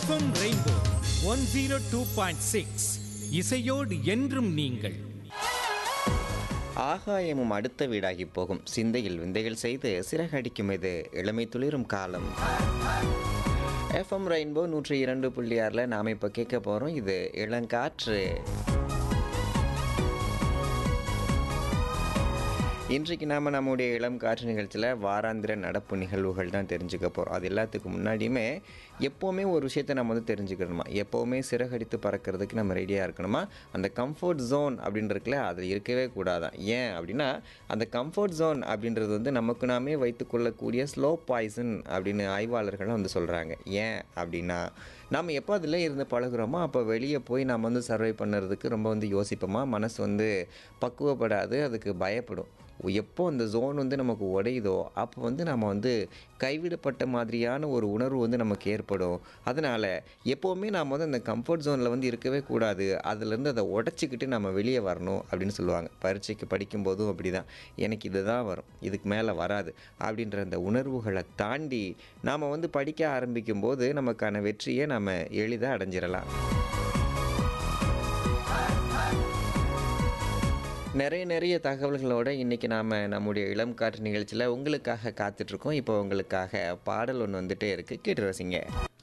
FM rainbow one zero two point six இசையோடு என்றும் நீங்கள் ஆகாயமும் அடுத்த வீடாகி போகும் சிந்தையில் விந்தைகள் செய்து சிறகடிக்கும் இது இளமை துளிரும் காலம் எஃப்எம் ரெயின்போ நூற்றி இரண்டு புள்ளி ஆறில் நாம் இப்போ கேட்க போகிறோம் இது இளங்காற்று இன்றைக்கு நாம் நம்முடைய இளம் காற்று நிகழ்ச்சியில் வாராந்திர நடப்பு நிகழ்வுகள் தான் தெரிஞ்சுக்க போகிறோம் அது எல்லாத்துக்கும் முன்னாடியுமே எப்போவுமே ஒரு விஷயத்தை நம்ம வந்து தெரிஞ்சுக்கணுமா எப்போவுமே சிறகடித்து பறக்கிறதுக்கு நம்ம ரெடியாக இருக்கணுமா அந்த கம்ஃபர்ட் ஜோன் அப்படின்றதுல அது இருக்கவே கூடாதான் ஏன் அப்படின்னா அந்த கம்ஃபர்ட் ஜோன் அப்படின்றது வந்து நமக்கு நாமே வைத்துக்கொள்ளக்கூடிய ஸ்லோ பாய்சன் அப்படின்னு ஆய்வாளர்களும் வந்து சொல்கிறாங்க ஏன் அப்படின்னா நாம் எப்போ அதில் இருந்து பழகுறோமோ அப்போ வெளியே போய் நம்ம வந்து சர்வை பண்ணுறதுக்கு ரொம்ப வந்து யோசிப்போமா மனசு வந்து பக்குவப்படாது அதுக்கு பயப்படும் எப்போ அந்த ஜோன் வந்து நமக்கு உடையுதோ அப்போ வந்து நம்ம வந்து கைவிடப்பட்ட மாதிரியான ஒரு உணர்வு வந்து நமக்கு ஏற்படும் அதனால் எப்போவுமே நாம் வந்து அந்த கம்ஃபர்ட் ஜோனில் வந்து இருக்கவே கூடாது அதுலேருந்து அதை உடச்சிக்கிட்டு நம்ம வெளியே வரணும் அப்படின்னு சொல்லுவாங்க பரீட்சைக்கு படிக்கும்போதும் அப்படி தான் எனக்கு இது தான் வரும் இதுக்கு மேலே வராது அப்படின்ற அந்த உணர்வுகளை தாண்டி நாம் வந்து படிக்க ஆரம்பிக்கும் போது நமக்கான வெற்றியை நம்ம எளிதாக அடைஞ்சிடலாம் நிறைய நிறைய தகவல்களோட இன்றைக்கி நாம் நம்முடைய இளம் காற்று நிகழ்ச்சியில் உங்களுக்காக காத்துட்ருக்கோம் இப்போ உங்களுக்காக பாடல் ஒன்று வந்துட்டே இருக்குது கேட்டு ரசிங்க